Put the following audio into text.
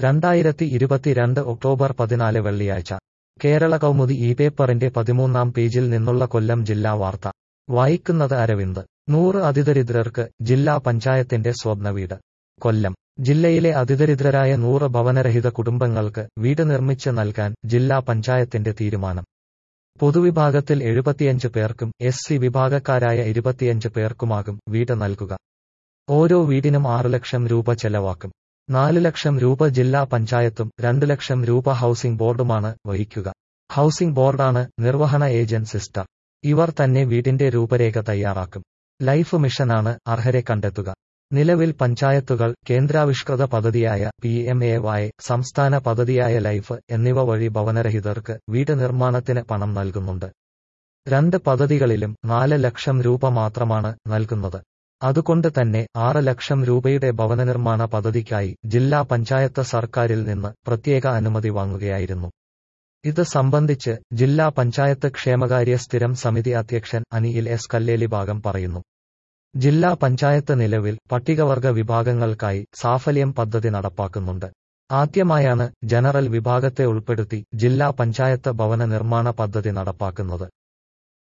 രണ്ടായിരത്തി ഇരുപത്തിരണ്ട് ഒക്ടോബർ പതിനാല് വെള്ളിയാഴ്ച കേരള കൗമുദി ഈ പേപ്പറിന്റെ പതിമൂന്നാം പേജിൽ നിന്നുള്ള കൊല്ലം ജില്ലാ വാർത്ത വായിക്കുന്നത് അരവിന്ദ് നൂറ് അതിദരിദ്രർക്ക് ജില്ലാ പഞ്ചായത്തിന്റെ സ്വപ്ന വീട് കൊല്ലം ജില്ലയിലെ അതിദരിദ്രരായ നൂറ് ഭവനരഹിത കുടുംബങ്ങൾക്ക് വീട് നിർമ്മിച്ച് നൽകാൻ ജില്ലാ പഞ്ചായത്തിന്റെ തീരുമാനം പൊതുവിഭാഗത്തിൽ എഴുപത്തിയഞ്ച് പേർക്കും എസ് സി വിഭാഗക്കാരായ ഇരുപത്തിയഞ്ച് പേർക്കുമാകും വീട് നൽകുക ഓരോ വീടിനും ആറ് ലക്ഷം രൂപ ചെലവാക്കും നാല് ലക്ഷം രൂപ ജില്ലാ പഞ്ചായത്തും രണ്ട് ലക്ഷം രൂപ ഹൌസിംഗ് ബോർഡുമാണ് വഹിക്കുക ഹൌസിംഗ് ബോർഡാണ് നിർവഹണ ഏജന്റ് സിസ്റ്റർ ഇവർ തന്നെ വീടിന്റെ രൂപരേഖ തയ്യാറാക്കും ലൈഫ് മിഷനാണ് അർഹരെ കണ്ടെത്തുക നിലവിൽ പഞ്ചായത്തുകൾ കേന്ദ്രാവിഷ്കൃത പദ്ധതിയായ പി എം എ വായ് സംസ്ഥാന പദ്ധതിയായ ലൈഫ് എന്നിവ വഴി ഭവനരഹിതർക്ക് വീട് നിർമ്മാണത്തിന് പണം നൽകുന്നുണ്ട് രണ്ട് പദ്ധതികളിലും നാല് ലക്ഷം രൂപ മാത്രമാണ് നൽകുന്നത് അതുകൊണ്ട് തന്നെ ആറ് ലക്ഷം രൂപയുടെ ഭവനനിർമ്മാണ പദ്ധതിക്കായി ജില്ലാ പഞ്ചായത്ത് സർക്കാരിൽ നിന്ന് പ്രത്യേക അനുമതി വാങ്ങുകയായിരുന്നു ഇത് സംബന്ധിച്ച് ജില്ലാ പഞ്ചായത്ത് ക്ഷേമകാര്യ സ്ഥിരം സമിതി അധ്യക്ഷൻ അനിൽ എസ് കല്ലേലി ഭാഗം പറയുന്നു ജില്ലാ പഞ്ചായത്ത് നിലവിൽ പട്ടികവർഗ വിഭാഗങ്ങൾക്കായി സാഫല്യം പദ്ധതി നടപ്പാക്കുന്നുണ്ട് ആദ്യമായാണ് ജനറൽ വിഭാഗത്തെ ഉൾപ്പെടുത്തി ജില്ലാ പഞ്ചായത്ത് ഭവന നിർമ്മാണ പദ്ധതി നടപ്പാക്കുന്നത്